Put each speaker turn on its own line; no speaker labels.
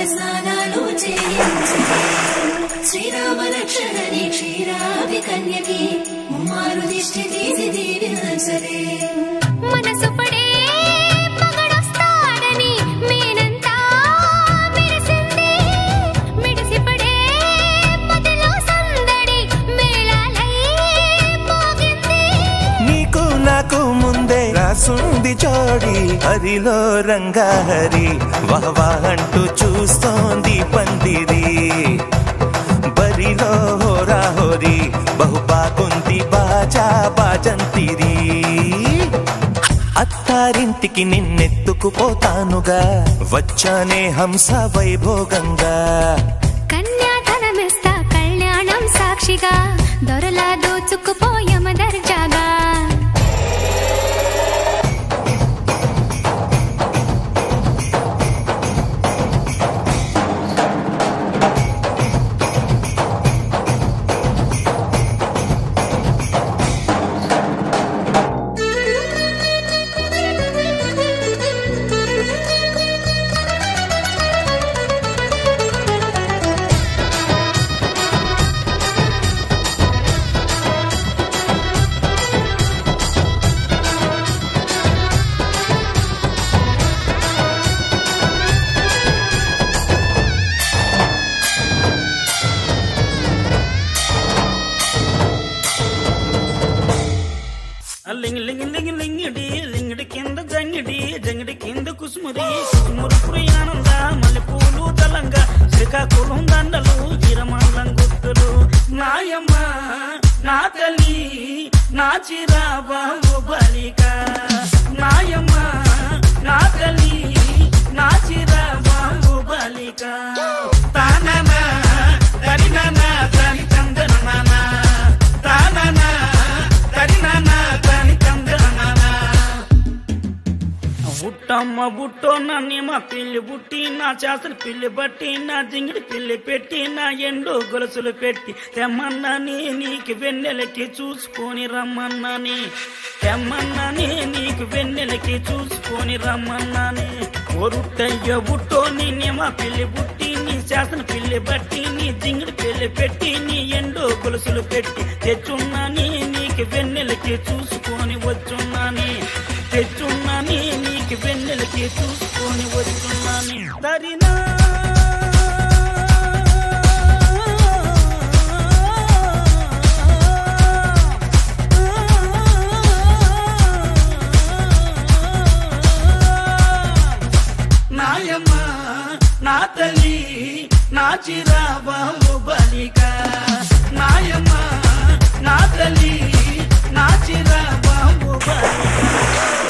స్నానాలు చేయించే శ్రీరామ రక్షణని క్షీరాది కన్యకి ముమ్మారు దిష్టి తీసి దీవించరే
మనసు పడే మగడొస్తాడని మేనంతా మెరిసింది మిడిసిపడే మదిలో సందడి మేళాలై మోగింది
నీకు నాకు ముందే రాసుంది జోడి హరిలో రంగా హరి వహవా అంటూ చూస్తోంది పందిరి బరిలో హోరా హోరి బహు బాగుంది బాజా బాజంతిరి అత్తారింటికి నిన్నెత్తుకుపోతానుగా వచ్చానే హంస వైభోగంగా
కన్యాధనమిస్తా కళ్యాణం సాక్షిగా దొరలా దోచుకుపోయమ దర్జాగా
లింగి లింగి లింగి లింగిడి లింగిడి కింద జంగిడి జంగిడి కింద కుసుముది కుసుమురు పురియానంద మల్లెపూలు దళంగా శ్రీకాకుళం దండలు చిరమంగళం గుర్తులు నాయమ్మ నా తల్లి నా చిరాబాబు బలిక నాయమ్మ నా తల్లి నా చిరాబాబు బలిక తాననా తరిననా తని తందననా తాననా తరిననా తని తందననా బుట్టమ్మ బుట్టో నన్ను మా పిల్లి బుట్టి నా చేసలు పిల్లి బట్టి నా జింగిడి పిల్లి పెట్టి నా ఎండు గొలుసులు పెట్టి తెమ్మన్నాని నీకు వెన్నెలకి చూసుకొని రమ్మన్నాని తెమ్మన్నాని నీకు వెన్నెలకి చూసుకొని రమ్మన్నాని ఒరుట్టయ్య బుట్టో నిన్నే మా పిల్లి బుట్టి నీ శాసన పిల్లి బట్టి నీ జింగిడి పిల్లి పెట్టి నీ ఎండు గొలుసులు పెట్టి తెచ్చున్నాని నీకు వెన్నెలకి చూసుకొని వచ్చున్నాని తెచ్చున్నాని నీకు వెన్నెలకి చూసుకొని వచ్చున్నాని దరినా నాయమ్మ నా తల్లి నా చిరాబాబు బలిక నాయమ్మ నా తల్లి నా చిరాబాబు బలిక